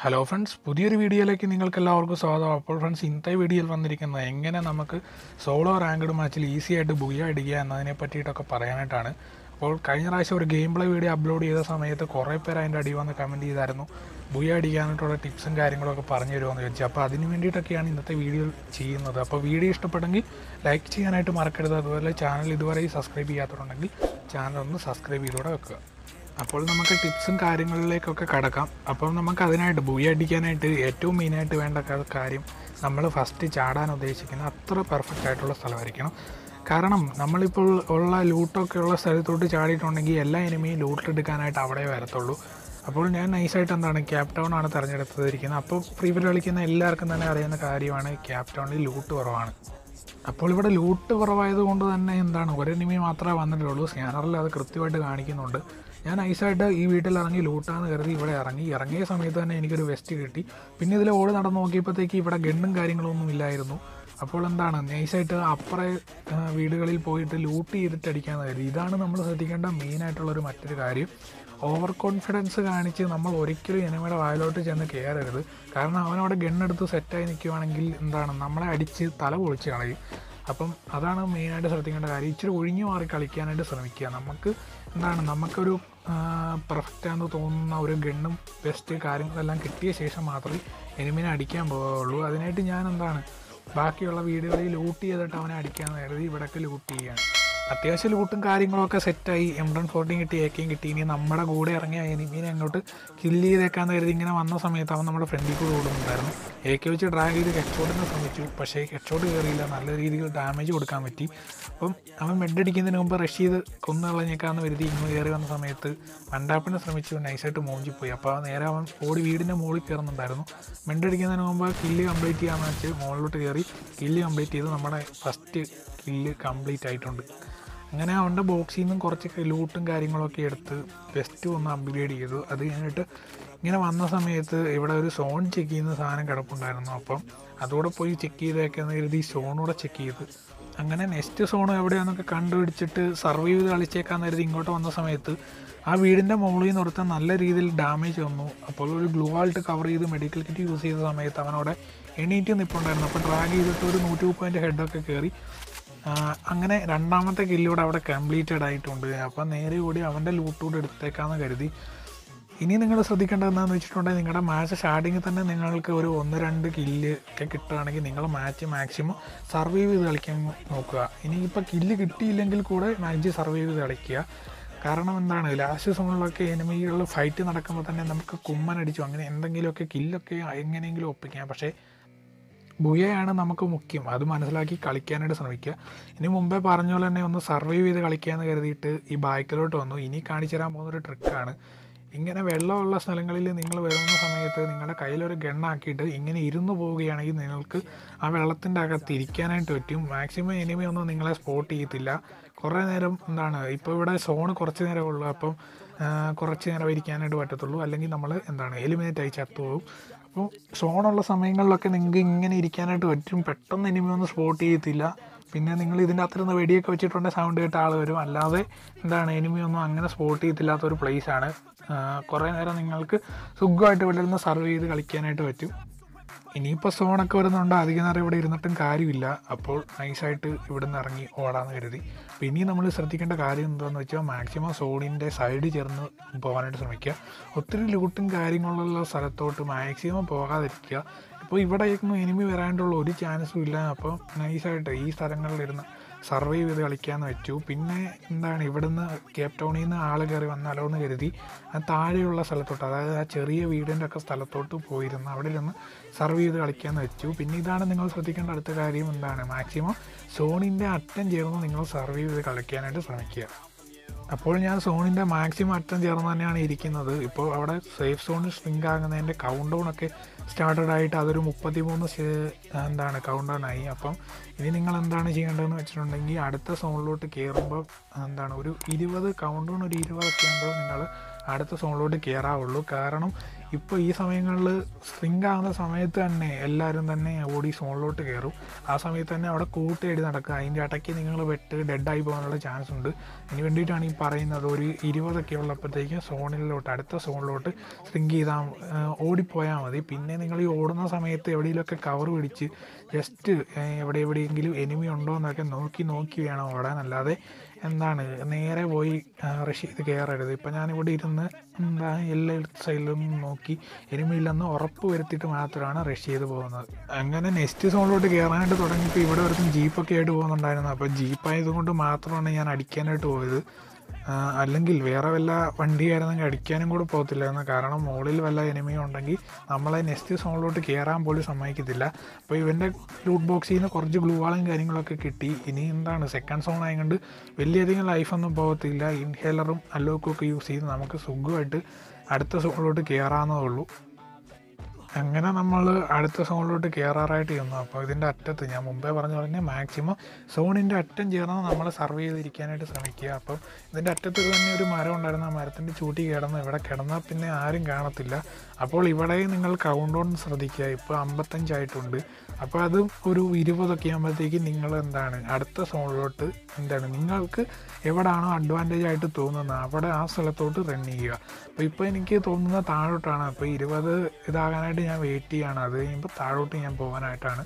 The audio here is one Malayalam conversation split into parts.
ഹലോ ഫ്രണ്ട്സ് പുതിയൊരു വീഡിയോയിലേക്ക് നിങ്ങൾക്ക് എല്ലാവർക്കും സ്വാഗതം അപ്പോൾ ഫ്രണ്ട്സ് ഇന്നത്തെ വീഡിയോയിൽ വന്നിരിക്കുന്നത് എങ്ങനെ നമുക്ക് സോളോ റാങ്ക്ഡ് മാച്ചിൽ ഈസി ആയിട്ട് ബുയ അടിക്കുക എന്നതിനെ പറ്റിയിട്ടൊക്കെ പറയാനായിട്ടാണ് അപ്പോൾ കഴിഞ്ഞ പ്രാവശ്യം ഒരു ഗെയിം പ്ലേ വീഡിയോ അപ്ലോഡ് ചെയ്ത സമയത്ത് കുറേ പേര് അതിൻ്റെ അടി വന്ന് കമൻറ്റ് ചെയ്തായിരുന്നു ബുയ അടിക്കാനായിട്ടുള്ള ടിപ്സും കാര്യങ്ങളൊക്കെ പറഞ്ഞു തരുമെന്ന് ചോദിച്ചു അപ്പോൾ അതിന് വേണ്ടിയിട്ടൊക്കെയാണ് ഇന്നത്തെ വീഡിയോ ചെയ്യുന്നത് അപ്പോൾ വീഡിയോ ഇഷ്ടപ്പെട്ടെങ്കിൽ ലൈക്ക് ചെയ്യാനായിട്ട് മറക്കരുത് അതുപോലെ ചാനൽ ഇതുവരെ സബ്സ്ക്രൈബ് ചെയ്യാത്തതുണ്ടെങ്കിൽ ചാനൽ ഒന്ന് സബ്സ്ക്രൈബ് ചെയ്തുകൂടെ വെക്കുക അപ്പോൾ നമുക്ക് ടിപ്സും കാര്യങ്ങളിലേക്കൊക്കെ കടക്കാം അപ്പം നമുക്ക് അതിനായിട്ട് ബുയ അടിക്കാനായിട്ട് ഏറ്റവും മെയിനായിട്ട് വേണ്ട ക- കാര്യം നമ്മൾ ഫസ്റ്റ് ചാടാൻ ഉദ്ദേശിക്കുന്ന അത്ര പെർഫെക്റ്റ് ആയിട്ടുള്ള സ്ഥലമായിരിക്കണം കാരണം നമ്മളിപ്പോൾ ഉള്ള ലൂട്ടൊക്കെ ഉള്ള സ്ഥലത്തോട്ട് ചാടിയിട്ടുണ്ടെങ്കിൽ എല്ലാ എനിമിയും ലൂട്ട് എടുക്കാനായിട്ട് അവിടെ വരത്തുള്ളൂ അപ്പോൾ ഞാൻ നൈസായിട്ട് എന്താണ് ക്യാപ് ടൗൺ ആണ് തിരഞ്ഞെടുത്തിരിക്കുന്നത് അപ്പോൾ ഫ്രീ ഫയർ കളിക്കുന്ന എല്ലാവർക്കും തന്നെ അറിയുന്ന കാര്യമാണ് ക്യാപ് ടൗണിൽ ലൂട്ട് കുറവാണ് അപ്പോൾ ഇവിടെ ലൂട്ട് കുറവായത് കൊണ്ട് തന്നെ എന്താണ് ഒരു എനിമി മാത്രമേ വന്നിട്ടുള്ളൂ സ്കാനറിൽ അത് കൃത്യമായിട്ട് കാണിക്കുന്നുണ്ട് ഞാൻ ഐസായിട്ട് ഈ വീട്ടിൽ ഇറങ്ങി ലൂട്ടാന്ന് കരുതി ഇവിടെ ഇറങ്ങി ഇറങ്ങിയ സമയത്ത് തന്നെ എനിക്കൊരു വെസ്റ്റ് കിട്ടി പിന്നെ ഇതിൽ ഓടി നടന്ന് നോക്കിയപ്പോഴത്തേക്ക് ഇവിടെ ഗണ്ണും കാര്യങ്ങളൊന്നും ഇല്ലായിരുന്നു അപ്പോൾ എന്താണ് നൈസായിട്ട് അപ്പുറേ ആ, വീടുകളിൽ പോയിട്ട് ലൂട്ട് ചെയ്തിട്ട് അടിക്കാന്ന് കരുതി ഇതാണ് നമ്മൾ ശ്രദ്ധിക്കേണ്ട മെയിനായിട്ടുള്ളൊരു മറ്റൊരു കാര്യം ഓവർ കോൺഫിഡൻസ് കാണിച്ച് നമ്മൾ ഒരിക്കലും എനിമയുടെ വായിലോട്ട് ചെന്ന് കയറരുത് കാരണം അവനവിടെ ഗണ്ണെടുത്ത് സെറ്റായി നിൽക്കുവാണെങ്കിൽ എന്താണ് നമ്മളെ അടിച്ച് തല പൊളിച്ച് കളയും അപ്പം അതാണ് മെയിനായിട്ട് ശ്രദ്ധിക്കേണ്ട കാര്യം ഇച്ചിരി ഒഴിഞ്ഞു മാറി കളിക്കാനായിട്ട് ശ്രമിക്കുക നമുക്ക് എന്താണ് നമുക്കൊരു പെർഫെക്റ്റ് ആണെന്ന് തോന്നുന്ന ഒരു ഗണ്ണും ബെസ്റ്റ് കാര്യങ്ങളെല്ലാം കിട്ടിയ ശേഷം മാത്രമേ എനിമിനെ അടിക്കാൻ പോവുള്ളൂ അതിനായിട്ട് ഞാൻ എന്താണ് ബാക്കിയുള്ള വീടുകളിൽ ലൂട്ട് ചെയ്തിട്ട് അവനെ അടിക്കാമെന്ന് കരുതി ഇവിടെയൊക്കെ ലൂട്ട് ചെയ്യുകയാണ് അത്യാവശ്യം ലൂട്ടും കാര്യങ്ങളൊക്കെ സെറ്റായി എം ഡൺ ഫോർട്ടീൻ കിട്ടി ഏക്കയും കിട്ടി ഇനി നമ്മുടെ കൂടെ ഇറങ്ങിയ എനിമീനെ അങ്ങോട്ട് കില്ല് ചെയ്തേക്കാന്ന് കരുതി ഇങ്ങനെ വന്ന സമയത്ത് അവൻ നമ്മുടെ ഫ്രണ്ടിൽ കൂടെ ഓടുന്നുണ്ടായിരുന്നു എ കെ വെച്ച് ഡ്രാഗ് ചെയ്ത് ഹെഡ്ഷോട്ടിന് ശ്രമിച്ചു പക്ഷേ ഹെഡ്ഷോട്ട് കയറിയില്ല നല്ല രീതിയിൽ ഡാമേജ് കൊടുക്കാൻ പറ്റി അപ്പം അവൻ മെഡടിക്കുന്നതിന് മുമ്പ് റഷ് ചെയ്ത് കൊന്നു കളഞ്ഞേക്കാന്ന് കരുതി ഇങ്ങ് കയറി വന്ന സമയത്ത് വണ്ടാപ്പിനെ ശ്രമിച്ചു നൈസായിട്ട് മോഞ്ചി പോയി അപ്പോൾ നേരെ അവൻ ഓടി വീടിൻ്റെ മുകളിൽ കയറുന്നുണ്ടായിരുന്നു മെഡടിക്കുന്നതിന് മുമ്പ് കില്ല് കംപ്ലീറ്റ് ചെയ്യാമെന്ന് വെച്ച് മുകളിലോട്ട് കയറി കില്ല് കംപ്ലീറ്റ് ചെയ്ത് നമ്മുടെ ഫസ്റ്റ് കില്ല് കംപ്ലീറ്റ് ആയിട്ടുണ്ട് അങ്ങനെ അവൻ്റെ ബോക്സിൽ നിന്നും കുറച്ച് ലൂട്ടും കാര്യങ്ങളൊക്കെ എടുത്ത് ബെസ്റ്റ് ഒന്ന് അപ്ഗ്രേഡ് ചെയ്തു അത് കഴിഞ്ഞിട്ട് ഇങ്ങനെ വന്ന സമയത്ത് ഇവിടെ ഒരു സോൺ ചെക്ക് ചെയ്യുന്ന സാധനം കിടപ്പുണ്ടായിരുന്നു അപ്പം അതുകൂടെ പോയി ചെക്ക് ചെയ്തേക്കെന്ന് കരുതി സോണൂടെ ചെക്ക് ചെയ്ത് അങ്ങനെ നെക്സ്റ്റ് സോൺ എവിടെയാണെന്നൊക്കെ കണ്ടുപിടിച്ചിട്ട് സർവൈവ് ചെയ്ത് കളിച്ചേക്കാന്ന് കരുതി ഇങ്ങോട്ട് വന്ന സമയത്ത് ആ വീടിൻ്റെ മുകളിൽ നിന്ന് ഒരുത്തൻ നല്ല രീതിയിൽ ഡാമേജ് വന്നു അപ്പോൾ ഒരു ഗ്ലൂ ആൾട്ട് കവർ ചെയ്ത് മെഡിക്കൽ കിറ്റ് യൂസ് ചെയ്ത സമയത്ത് അവനവിടെ എണീറ്റ് നിൽപ്പുണ്ടായിരുന്നു അപ്പോൾ ഡ്രാഗ് ചെയ്തിട്ട് ഒരു നൂറ്റി മുപ്പതിൻ്റെ ഹെഡൊക്കെ കയറി ആ, അങ്ങനെ രണ്ടാമത്തെ കില്ലൂടെ അവിടെ കംപ്ലീറ്റഡ് ആയിട്ടുണ്ട് അപ്പം നേരെ കൂടി അവൻ്റെ ലൂട്ടൂടെ എടുത്തേക്കാന്ന് കരുതി ഇനി നിങ്ങൾ ശ്രദ്ധിക്കേണ്ടത് എന്താണെന്ന് വെച്ചിട്ടുണ്ടെങ്കിൽ നിങ്ങളുടെ മാച്ച് സ്റ്റാർട്ടിങ്ങിൽ തന്നെ നിങ്ങൾക്ക് ഒരു ഒന്ന് രണ്ട് കില്ല് ഒക്കെ കിട്ടുകയാണെങ്കിൽ നിങ്ങൾ മാച്ച് മാക്സിമം സർവൈവ് ചെയ്ത് കളിക്കാൻ നോക്കുക ഇനിയിപ്പോൾ കില്ല് കിട്ടിയില്ലെങ്കിൽ കൂടെ മാച്ച് സർവൈവ് ചെയ്ത് കളിക്കുക കാരണം എന്താണ് ലാസ്റ്റ് സോണിലൊക്കെ എനിമികൾ ഫൈറ്റ് നടക്കുമ്പോൾ തന്നെ നമുക്ക് കുമ്മനടിച്ചു അങ്ങനെ എന്തെങ്കിലുമൊക്കെ കില്ലൊക്കെ എങ്ങനെയെങ്കിലും ഒപ്പിക്കാം പക്ഷേ ബുയയാണ് നമുക്ക് മുഖ്യം അത് മനസ്സിലാക്കി കളിക്കാനായിട്ട് ശ്രമിക്കുക ഇനി മുമ്പേ പറഞ്ഞ പോലെ തന്നെ ഒന്ന് സർവൈവ് ചെയ്ത് കളിക്കാമെന്ന് കരുതിയിട്ട് ഈ ബാക്കിലോട്ട് വന്നു ഇനി കാണിച്ചു തരാൻ പോകുന്നൊരു ട്രിക്കാണ് ഇങ്ങനെ വെള്ളമുള്ള സ്ഥലങ്ങളിൽ നിങ്ങൾ വരുന്ന സമയത്ത് നിങ്ങളുടെ കയ്യിലൊരു ഗണ്ണാക്കിയിട്ട് ഇങ്ങനെ ഇരുന്ന് പോവുകയാണെങ്കിൽ നിങ്ങൾക്ക് ആ വെള്ളത്തിൻ്റെ അകത്ത് ഇരിക്കാനായിട്ട് പറ്റും മാക്സിമം എനിമി ഒന്നും നിങ്ങളെ സ്പോട്ട് ചെയ്യത്തില്ല കുറേ നേരം എന്താണ് ഇപ്പോൾ ഇവിടെ സോണ് കുറച്ച് നേരം ഉള്ളൂ അപ്പം ആ, കുറച്ച് നേരം ഇരിക്കാനായിട്ട് പറ്റത്തുള്ളൂ അല്ലെങ്കിൽ നമ്മൾ എന്താണ് എലിമിനേറ്റ് ആയി ചത്തുപോകും അപ്പോൾ സോണുള്ള സമയങ്ങളിലൊക്കെ നിങ്ങൾക്ക് ഇങ്ങനെ ഇരിക്കാനായിട്ട് പറ്റും പെട്ടെന്ന് എനിമി ഒന്നും സ്പോട്ട് ചെയ്യത്തില്ല പിന്നെ നിങ്ങൾ ഇതിൻ്റെ അകത്തിരുന്ന് വെടിയൊക്കെ വെച്ചിട്ടുണ്ടെങ്കിൽ സൗണ്ട് കേട്ട ആൾ വരും അല്ലാതെ എന്താണ് എനിമി ഒന്നും അങ്ങനെ സ്പോട്ട് ചെയ്യത്തില്ലാത്ത ഒരു place ആണ് കുറേ നേരം നിങ്ങൾക്ക് സുഖമായിട്ട് ഇവിടെ നിന്ന് സർവ് ചെയ്ത് കളിക്കാനായിട്ട് പറ്റും ഇനിയിപ്പോൾ സോണൊക്കെ വരുന്നുണ്ട് അധികം നേരം ഇവിടെ ഇരുന്നിട്ടും കാര്യമില്ല അപ്പോൾ നൈസായിട്ട് ഇവിടെ നിന്ന് ഇറങ്ങി ഓടാന്ന് കരുതി അപ്പോൾ ഇനി നമ്മൾ ശ്രദ്ധിക്കേണ്ട കാര്യം എന്താണെന്ന് വെച്ചാൽ മാക്സിമം സോണിൻ്റെ സൈഡ് ചേർന്ന് പോകാനായിട്ട് ശ്രമിക്കുക ഒത്തിരി ലൂട്ടും കാര്യങ്ങളുള്ള സ്ഥലത്തോട്ട് മാക്സിമം പോകാതിരിക്കുക ഇപ്പോൾ ഇവിടെയൊന്നും എനിമി വരാനുള്ള ഒരു ചാൻസും ഇല്ല അപ്പോൾ നൈസായിട്ട് ഈ സ്ഥലങ്ങളിലിരുന്ന് സർവൈവ് ചെയ്ത് കളിക്കാമെന്ന് വെച്ചു പിന്നെ എന്താണ് ഇവിടുന്ന് കേപ്പ് ടൗണിൽ നിന്ന് ആൾ കയറി വന്നാലോ എന്ന് കരുതി ആ താഴെയുള്ള സ്ഥലത്തോട്ട് അതായത് ആ ചെറിയ വീടിൻ്റെ ഒക്കെ സ്ഥലത്തോട്ട് പോയിരുന്ന് അവിടെ ഇരുന്ന് സർവ് ചെയ്ത് കളിക്കാമെന്ന് വെച്ചു പിന്നെ ഇതാണ് നിങ്ങൾ ശ്രദ്ധിക്കേണ്ട അടുത്ത കാര്യം എന്താണ് മാക്സിമം സോണിൻ്റെ അറ്റം ചേർന്ന് നിങ്ങൾ സർവൈവ് ചെയ്ത് കളിക്കാനായിട്ട് ശ്രമിക്കുക അപ്പോൾ ഞാൻ സോണിൻ്റെ മാക്സിമം അറ്റം ചേർന്ന് തന്നെയാണ് ഇരിക്കുന്നത് ഇപ്പോൾ അവിടെ സേഫ് സോണിൽ സ്ട്രിങ്ക് ആകുന്നതിൻ്റെ കൗണ്ട് ഡൗൺ ഒക്കെ സ്റ്റാർട്ടഡ് ആയിട്ട് അതൊരു മുപ്പത്തി മൂന്ന് എന്താണ് കൗണ്ട് ഡൗൺ ആയി അപ്പം ഇനി നിങ്ങൾ എന്താണ് ചെയ്യേണ്ടതെന്ന് വെച്ചിട്ടുണ്ടെങ്കിൽ അടുത്ത സോണിലോട്ട് കയറുമ്പോൾ എന്താണ് ഒരു ഇരുപത് കൗണ്ട് ഡൗൺ ഒരു ഇരുപതൊക്കെ ആകുമ്പോൾ നിങ്ങൾ അടുത്ത സോണിലോട്ട് കയറാവുള്ളൂ കാരണം ഇപ്പോൾ ഈ സമയങ്ങളിൽ സ്ട്രിങ് ആകുന്ന സമയത്ത് തന്നെ എല്ലാവരും തന്നെ ഓടി സോണിലോട്ട് കയറും ആ സമയത്ത് തന്നെ അവിടെ കൂട്ടിയടി നടക്കുക അതിൻ്റെ ഇടയ്ക്ക് നിങ്ങൾ വെട്ട് ഡെഡായി പോകാനുള്ള ചാൻസ് ഉണ്ട് അതിന് വേണ്ടിയിട്ടാണ് ഈ പറയുന്നത് ഒരു ഇരുപതൊക്കെ ഉള്ളപ്പോഴത്തേക്കും സോണിലോട്ട് അടുത്ത സോണിലോട്ട് സ്ട്രിങ് ചെയ്താൽ ഓടിപ്പോയാൽ മതി പിന്നെ നിങ്ങൾ ഈ ഓടുന്ന സമയത്ത് എവിടെയെങ്കിലുമൊക്കെ കവർ പിടിച്ച് ജസ്റ്റ് എവിടെ എവിടെയെങ്കിലും എനിമി ഉണ്ടോ എന്നൊക്കെ നോക്കി നോക്കി വേണം ഓടാൻ അല്ലാതെ എന്താണ് നേരെ പോയി റഷ് ചെയ്ത് കയറരുത് ഇപ്പം ഞാനിവിടെ ഇരുന്ന് എന്താ എല്ലാ സൈഡിലും നോക്കി എനിമിയില്ലെന്ന് ഉറപ്പ് വരുത്തിയിട്ട് മാത്രമാണ് റഷ് ചെയ്ത് പോകുന്നത് അങ്ങനെ നെക്സ്റ്റ് സോണിലോട്ട് കയറാനായിട്ട് തുടങ്ങിയപ്പോൾ ഇവിടെ ഒരുത്തും ജീപ്പൊക്കെ ആയിട്ട് പോകുന്നുണ്ടായിരുന്നു അപ്പോൾ ജീപ്പായതുകൊണ്ട് മാത്രമാണ് ഞാൻ അടിക്കാനായിട്ട് പോയത് ആ, അല്ലെങ്കിൽ വേറെ വല്ല വണ്ടിയായിരുന്നെങ്കിൽ അടിക്കാനും കൂടെ പോകത്തില്ലായിരുന്നു കാരണം മുകളിൽ വല്ല എനിമിയും ഉണ്ടെങ്കിൽ നമ്മളെ നെക്സ്റ്റ് സോണിലോട്ട് കയറാൻ പോലും സമ്മതിക്കത്തില്ല അപ്പോൾ ഇവൻ്റെ ലൂട്ട് ബോക്സിൽ നിന്ന് കുറച്ച് ഗ്ലൂവാളും കാര്യങ്ങളൊക്കെ കിട്ടി ഇനി എന്താണ് സെക്കൻഡ് സോൺ ആയതുകൊണ്ട് വലിയധികം ലൈഫൊന്നും പോകത്തില്ല ഇൻഹേലറും അല്ലോക്കും ഒക്കെ യൂസ് ചെയ്ത് നമുക്ക് സുഖമായിട്ട് അടുത്ത സോണിലോട്ട് കയറാവുന്നതേ ഉള്ളൂ അങ്ങനെ നമ്മൾ അടുത്ത സോണിലോട്ട് കയറാറായിട്ട് ചെന്നു അപ്പോൾ ഇതിൻ്റെ അറ്റത്ത് ഞാൻ മുമ്പേ പറഞ്ഞ പോലെ മാക്സിമം സോണിൻ്റെ അറ്റം ചേർന്ന് നമ്മൾ സർവ് ചെയ്തിരിക്കാനായിട്ട് ശ്രമിക്കുക അപ്പം ഇതിൻ്റെ അറ്റത്ത് തന്നെ ഒരു മരം ഉണ്ടായിരുന്നു ആ മരത്തിൻ്റെ ചൂട്ടി കിടന്ന് ഇവിടെ കിടന്നാൽ പിന്നെ ആരും കാണത്തില്ല അപ്പോൾ ഇവിടെ നിങ്ങൾ കൗണ്ട് ഡൗൺ ശ്രദ്ധിക്കുക ഇപ്പോൾ അമ്പത്തഞ്ചായിട്ടുണ്ട് അപ്പോൾ അത് ഒരു ഇരുപതൊക്കെ ആകുമ്പോഴത്തേക്ക് നിങ്ങൾ എന്താണ് അടുത്ത സോണിലോട്ട് എന്താണ് നിങ്ങൾക്ക് എവിടാണോ അഡ്വാൻറ്റേജ് ആയിട്ട് തോന്നുന്നത് അവിടെ ആ സ്ഥലത്തോട്ട് റൺ ചെയ്യുക അപ്പോൾ ഇപ്പോൾ എനിക്ക് തോന്നുന്ന താഴോട്ടാണ് അപ്പോൾ ഇരുപത് ഇതാകാനായിട്ട് ഞാൻ വെയിറ്റ് ചെയ്യാണ് അത് കഴിയുമ്പോൾ താഴോട്ട് ഞാൻ പോകാനായിട്ടാണ്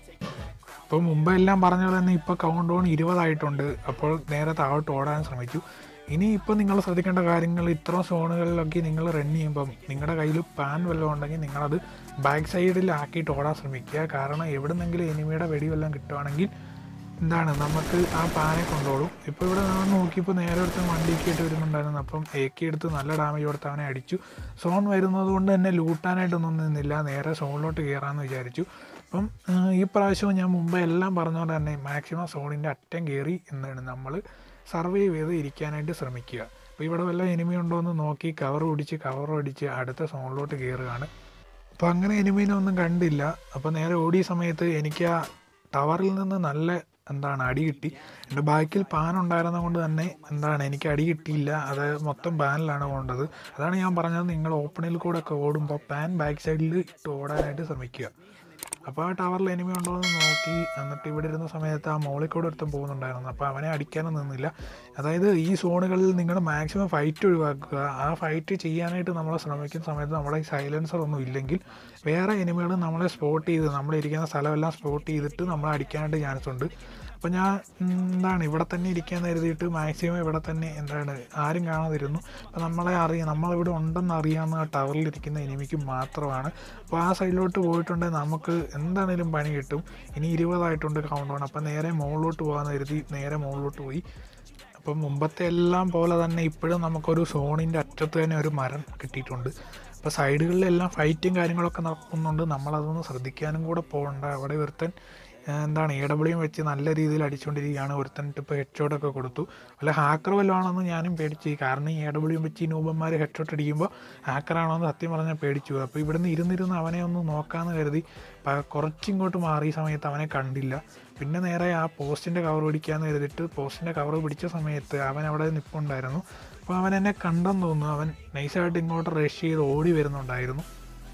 ഇപ്പോൾ മുമ്പ് എല്ലാം പറഞ്ഞ പോലെ തന്നെ ഇപ്പോൾ കൗണ്ട് ഡൗൺ ഇരുപതായിട്ടുണ്ട് അപ്പോൾ നേരെ താഴോട്ട് ഓടാൻ ശ്രമിച്ചു ഇനി ഇപ്പോൾ നിങ്ങൾ ശ്രദ്ധിക്കേണ്ട കാര്യങ്ങൾ ഇത്ര സോണുകളിലൊക്കെ നിങ്ങൾ റൺ ചെയ്യുമ്പം നിങ്ങളുടെ കയ്യിൽ പാൻ വല്ലതും ഉണ്ടെങ്കിൽ നിങ്ങളത് ബാക്ക് സൈഡിലാക്കിയിട്ട് ഓടാൻ ശ്രമിക്കുക കാരണം എവിടുന്നെങ്കിലും എനിമിയുടെ വെടി വല്ലതും കിട്ടുവാണെങ്കിൽ എന്താണ് നമുക്ക് ആ പാനെ കൊണ്ടോളും ഇപ്പോൾ ഇവിടെ നമ്മൾ നോക്കിയപ്പോൾ നേരെ ഒരുത്ത വണ്ടിക്ക് ആയിട്ട് വരുന്നുണ്ടായിരുന്നു അപ്പം ഏക്കി എടുത്ത് നല്ല ഡാമേജ് കൊടുത്ത് അവനെ അടിച്ചു സോൺ വരുന്നത് കൊണ്ട് തന്നെ ലൂട്ടാനായിട്ടൊന്നും നിന്നില്ല നേരെ സോണിലോട്ട് കയറാമെന്ന് വിചാരിച്ചു അപ്പം ആ, ഈ പ്രാവശ്യവും ഞാൻ മുമ്പ് എല്ലാം പറഞ്ഞ പോലെ തന്നെ മാക്സിമം സോണിൻ്റെ അറ്റം കയറി എന്നാണ് നമ്മൾ സർവൈവ് ചെയ്ത് ഇരിക്കാനായിട്ട് ശ്രമിക്കുക അപ്പോൾ ഇവിടെ വല്ല എനിമി ഉണ്ടോ എന്ന് നോക്കി കവർ പിടിച്ച് കവർ അടിച്ച് അടുത്ത സോണിലോട്ട് കയറുകയാണ് അപ്പോൾ അങ്ങനെ എനിമീനെ ഒന്നും കണ്ടില്ല അപ്പോൾ നേരെ ഓടിയ സമയത്ത് എനിക്ക് ആ ടവറിൽ നിന്ന് നല്ല എന്താണ് അടി കിട്ടി എൻ്റെ ബാക്കിൽ പാൻ ഉണ്ടായിരുന്നത് കൊണ്ട് തന്നെ എന്താണ് എനിക്ക് അടി കിട്ടിയില്ല അത് മൊത്തം പാനിലാണ് പോകേണ്ടത് അതാണ് ഞാൻ പറഞ്ഞത് നിങ്ങൾ ഓപ്പണിൽ കൂടെ ഒക്കെ ഓടുമ്പോൾ പാൻ ബാക്ക് സൈഡിൽ ഇട്ട് ഓടാനായിട്ട് ശ്രമിക്കുക അപ്പോൾ ആ ടവറിൽ എനിമി ഉണ്ടോ എന്ന് നോക്കി എന്നിട്ട് ഇവിടെ ഇരുന്ന സമയത്ത് ആ മോളിൽ കൂടെ ഒരുത്തം പോകുന്നുണ്ടായിരുന്നു അപ്പോൾ അവനെ അടിക്കാനും നിന്നില്ല അതായത് ഈ സോണുകളിൽ നിങ്ങൾ മാക്സിമം ഫൈറ്റ് ഒഴിവാക്കുക ആ ഫൈറ്റ് ചെയ്യാനായിട്ട് നമ്മൾ ശ്രമിക്കുന്ന സമയത്ത് നമ്മുടെ ഈ സൈലൻസർ ഒന്നും ഇല്ലെങ്കിൽ വേറെ എനിമികൾ നമ്മളെ സ്പോട്ട് ചെയ്ത് നമ്മളിരിക്കുന്ന സ്ഥലമെല്ലാം സ്പോട്ട് ചെയ്തിട്ട് നമ്മളെ അടിക്കാനായിട്ട് ചാൻസ് ഉണ്ട് അപ്പോൾ ഞാൻ ഉം, എന്താണ് ഇവിടെ തന്നെ ഇരിക്കാന്ന് കരുതിയിട്ട് മാക്സിമം ഇവിടെ തന്നെ എന്താണ് ആരും കാണാതിരുന്നു അപ്പോൾ നമ്മളെ അറിയാം നമ്മളിവിടെ ഉണ്ടെന്ന് അറിയാവുന്ന ആ ടവറിലിരിക്കുന്ന എനിമിക്ക് മാത്രമാണ് അപ്പോൾ ആ സൈഡിലോട്ട് പോയിട്ടുണ്ടെങ്കിൽ നമുക്ക് എന്താണേലും പണി കിട്ടും ഇനി ഇരുപതായിട്ടുണ്ട് കൗണ്ട് ഡൗൺ അപ്പോൾ നേരെ മുകളിലോട്ട് പോകാമെന്ന് കരുതി നേരെ മുകളിലോട്ട് പോയി അപ്പം മുമ്പത്തെ എല്ലാം പോലെ തന്നെ ഇപ്പോഴും നമുക്കൊരു സോണിൻ്റെ അറ്റത്ത് തന്നെ ഒരു മരം കിട്ടിയിട്ടുണ്ട് അപ്പോൾ സൈഡുകളിലെല്ലാം ഫൈറ്റും കാര്യങ്ങളൊക്കെ നടക്കുന്നുണ്ട് നമ്മളതൊന്ന് ശ്രദ്ധിക്കാനും കൂടെ പോകണ്ട അവിടെ ഒരുത്തൻ ആ, എന്താണ് എ ഡബ്ല്യു വെച്ച് നല്ല രീതിയിൽ അടിച്ചുകൊണ്ടിരിക്കുകയാണ് ഒരുത്തൻ ഇപ്പോൾ ഹെഡ് ഷോട്ടൊക്കെ കൊടുത്തു വല്ല ഹാക്കർ വല്ലതും ആണെന്ന് ഞാനും പേടിച്ചു കാരണം ഈ എ ഡബ്ല്യു വെച്ച് ഈ നൂപന്മാർ ഹെഡ് ഷോട്ട് അടിക്കുമ്പോൾ ഹാക്കറാണോ എന്ന് സത്യം പറഞ്ഞാൽ പേടിച്ചു അപ്പോൾ ഇവിടുന്ന് ഇരുന്നിരുന്ന് അവനെ ഒന്ന് നോക്കാമെന്ന് കരുതി പ- കുറച്ചിങ്ങോട്ട് മാറിയ സമയത്ത് അവനെ കണ്ടില്ല പിന്നെ നേരെ ആ പോസ്റ്റിൻ്റെ കവർ പിടിക്കാമെന്ന് കരുതിയിട്ട് പോസ്റ്റിൻ്റെ കവർ പിടിച്ച സമയത്ത് അവൻ അവിടെ നിൽപ്പുണ്ടായിരുന്നു അപ്പോൾ അവൻ എന്നെ കണ്ടെന്ന് തോന്നുന്നു അവൻ നൈസായിട്ട് ഇങ്ങോട്ട് റഷ് ചെയ്ത് ഓടി വരുന്നുണ്ടായിരുന്നു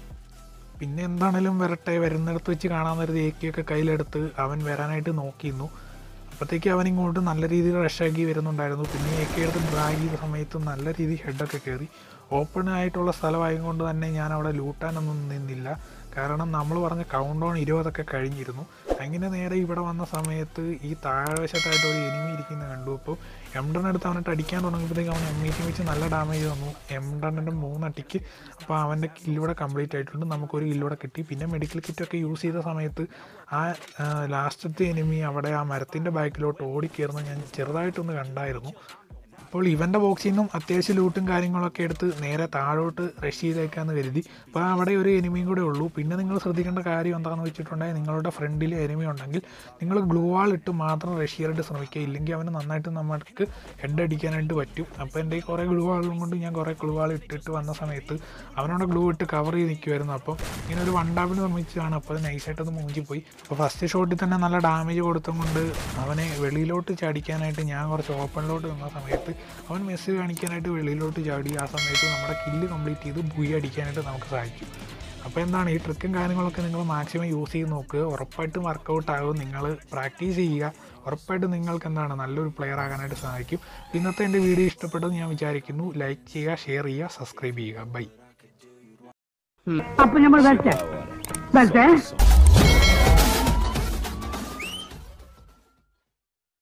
പിന്നെ എന്താണേലും വരട്ടെ വരുന്നിടത്ത് വെച്ച് കാണാൻ കരുതി ഏക്കിയൊക്കെ കയ്യിലെടുത്ത് അവൻ വരാനായിട്ട് നോക്കിയിരുന്നു അപ്പോഴത്തേക്ക് അവൻ ഇങ്ങോട്ട് നല്ല രീതിയിൽ റഷാക്കി വരുന്നുണ്ടായിരുന്നു പിന്നെ ഏക്കി എടുത്ത് ഡ്രാഗ് ചെയ്ത സമയത്ത് നല്ല രീതിയിൽ ഹെഡൊക്കെ കയറി ഓപ്പൺ ആയിട്ടുള്ള സ്ഥലമായതുകൊണ്ട് തന്നെ ഞാൻ അവിടെ ലൂട്ടാനൊന്നും നിന്നില്ല കാരണം നമ്മൾ പറഞ്ഞ കൗണ്ട് ഡൗൺ ഇരുപതൊക്കെ കഴിഞ്ഞിരുന്നു അങ്ങനെ നേരെ ഇവിടെ വന്ന സമയത്ത് ഈ താഴ്വശത്തായിട്ട് ഒരു എനിമി ഇരിക്കുന്നത് കണ്ടു അപ്പോൾ എം ഡൺ എടുത്ത് അവനിട്ട് അടിക്കാൻ തുടങ്ങിയപ്പോഴത്തേക്ക് അവൻ എം എയ്റ്റി വെച്ച് നല്ല ഡാമേജ് വന്നു എം ഡണ്ണിൻ്റെ മൂന്നടിക്ക് അപ്പോൾ അവൻ്റെ കില്ലൂടെ കംപ്ലീറ്റ് ആയിട്ടുണ്ട് നമുക്കൊരു കില്ലൂടെ കിട്ടി പിന്നെ മെഡിക്കൽ കിറ്റൊക്കെ യൂസ് ചെയ്ത സമയത്ത് ആ ലാസ്റ്റത്തെ എനിമി അവിടെ ആ മരത്തിൻ്റെ ബാക്കിലോട്ട് ഓടിക്കയറുന്നത് ഞാൻ ചെറുതായിട്ടൊന്ന് കണ്ടായിരുന്നു അപ്പോൾ ഇവൻ്റെ ബോക്സിൽ നിന്നും അത്യാവശ്യം ലൂട്ടും കാര്യങ്ങളൊക്കെ എടുത്ത് നേരെ താഴോട്ട് റഷ് ചെയ്തേക്കാന്ന് കരുതി അപ്പോൾ അവിടെ ഒരു എനിമിയും കൂടെ ഉള്ളൂ പിന്നെ നിങ്ങൾ ശ്രദ്ധിക്കേണ്ട കാര്യം എന്താണെന്ന് വെച്ചിട്ടുണ്ടെങ്കിൽ നിങ്ങളുടെ ഫ്രണ്ടിൽ എനിമി ഉണ്ടെങ്കിൽ നിങ്ങൾ ഗ്ലൂ വാൾ ഇട്ട് മാത്രം റഷ് ചെയ്യാനായിട്ട് ശ്രമിക്കുക ഇല്ലെങ്കിൽ അവന് നന്നായിട്ട് നമുക്ക് ഹെഡ് അടിക്കാനായിട്ട് പറ്റും അപ്പോൾ എൻ്റെ ഈ കുറേ ഗ്ലൂ വാളും കൊണ്ട് ഞാൻ കുറേ ഗ്ലൂ വാൾ ഇട്ടിട്ട് വന്ന സമയത്ത് അവനോട് ഗ്ലൂ ഇട്ട് കവർ ചെയ്ത് നിൽക്കുമായിരുന്നു അപ്പം ഇങ്ങനെ ഒരു വണ്ടാപ്പിൽ നിർമ്മിച്ചതാണ് അപ്പോൾ അത് നൈസായിട്ടൊന്ന് മൂഞ്ചി പോയി അപ്പോൾ ഫസ്റ്റ് ഷോട്ടിൽ തന്നെ നല്ല ഡാമേജ് കൊടുത്തും കൊണ്ട് അവനെ വെളിയിലോട്ട് ചടിക്കാനായിട്ട് ഞാൻ കുറച്ച് ഓപ്പണിലോട്ട് നിന്ന സമയത്ത് അവൻ മെസ്സ് കാണിക്കാനായിട്ട് വെളിയിലോട്ട് ചാടി ആ സമയത്ത് നമ്മുടെ കില്ല് കംപ്ലീറ്റ് ചെയ്ത് ബുയി അടിക്കാനായിട്ട് നമുക്ക് സാധിക്കും അപ്പോൾ എന്താണ് ഈ ട്രിക്കും കാര്യങ്ങളൊക്കെ നിങ്ങൾ മാക്സിമം യൂസ് ചെയ്ത് നോക്കുക ഉറപ്പായിട്ടും വർക്കൗട്ട് ആകും നിങ്ങൾ പ്രാക്ടീസ് ചെയ്യുക ഉറപ്പായിട്ടും നിങ്ങൾക്ക് എന്താണ് നല്ലൊരു പ്ലെയർ ആകാനായിട്ട് സാധിക്കും ഇന്നത്തെ എൻ്റെ വീഡിയോ ഇഷ്ടപ്പെട്ടെന്ന് ഞാൻ വിചാരിക്കുന്നു ലൈക്ക് ചെയ്യുക ഷെയർ ചെയ്യുക സബ്സ്ക്രൈബ് ചെയ്യുക ബൈ അപ്പൊ നമ്മൾ വരട്ടെ വരട്ടെ